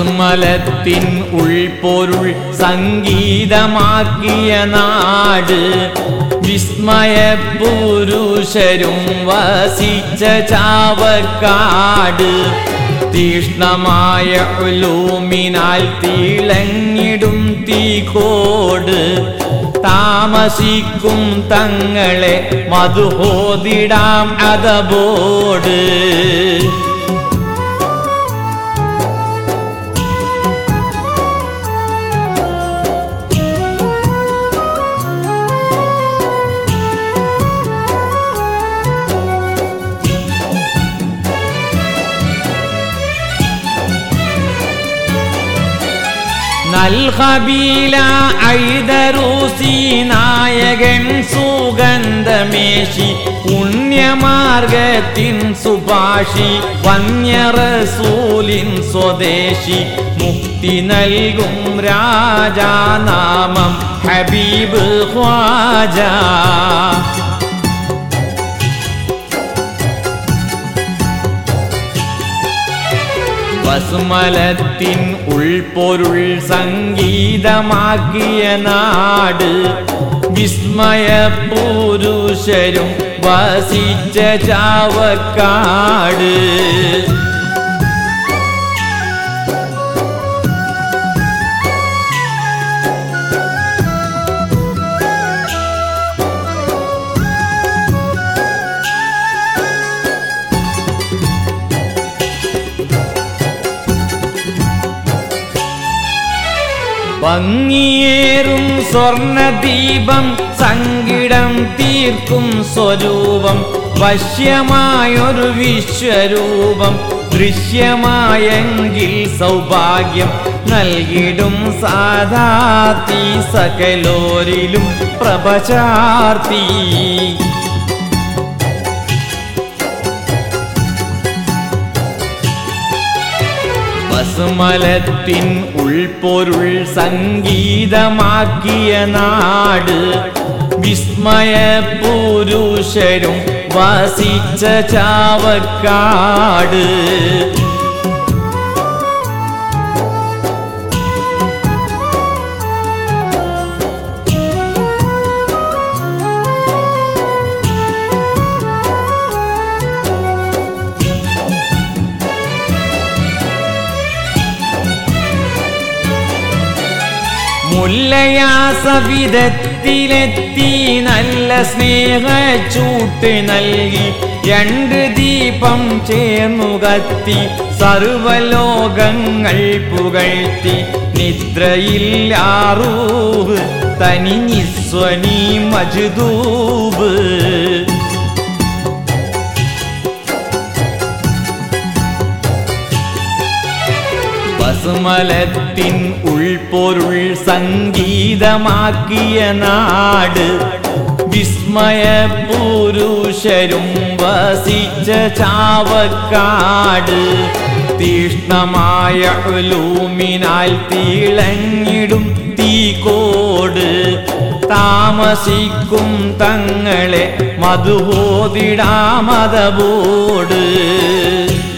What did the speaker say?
ബസുമലത്തിൻ ഉൾപ്പൊരുൾ സംഗീതമാക്കിയ നാട് വിസ്മയ പുരുഷരും വസിച്ച ചാവക്കാട് തീഷ്ണമായ ഉലൂമിനാൽ തിളങ്ങിടും തീകോട് താമസിക്കും തങ്ങളെ മധുഹോതിടാം അതബോട് നൽഹബീല ഐതരൂസി നായകൻ സുഗന്ധമേശി പുണ്യമാർഗത്തിൻ സുഭാഷി വന്യറസൂലിൻ സ്വദേശി മുക്തി നൽകും രാജാനാമം ഹബീബ് ഖ്വാജ വസുമലത്തിൻ ഉൾപ്പൊരുൾ സംഗീതമാക്കിയ നാട് വിസ്മയ പുരുഷരും വസിച്ച ചാവക്കാട് ഭംഗിയേറും സ്വർണദീപം സങ്കിടം തീർക്കും സ്വരൂപം വശ്യമായൊരു വിശ്വരൂപം ദൃശ്യമായെങ്കിൽ സൗഭാഗ്യം നൽകിടും സാധാത്തി സകലോരിലും പ്രഭചാർത്തി വസുമലത്തിൻ ഉൾപ്പൊരുൾ സംഗീതമാക്കിയ നാട് വിസ്മയ പുരുഷരും വസിച്ച ചാവക്കാട് മുല്ലയാസവിധത്തിലെത്തി നല്ല സ്നേഹ ചൂട്ട് നൽകി രണ്ട് ദീപം ചേർന്നു കത്തി സർവലോകങ്ങൾ പുകഴ്ത്തി നിദ്രയില്ലാറൂഹ് തനി നിസ്വനി മജ്ദൂബ് വസുമലത്തിൻ ഉൾപ്പൊരുൾ സംഗീതമാക്കിയ നാട് വിസ്മയ പുരുഷരും വസിച്ച ചാവക്കാട് തീഷ്ണമായ ഉലൂമിനാൽ തിളങ്ങിടും തീകോട് താമസിക്കും തങ്ങളെ മധുഹോതിടാമതബോട്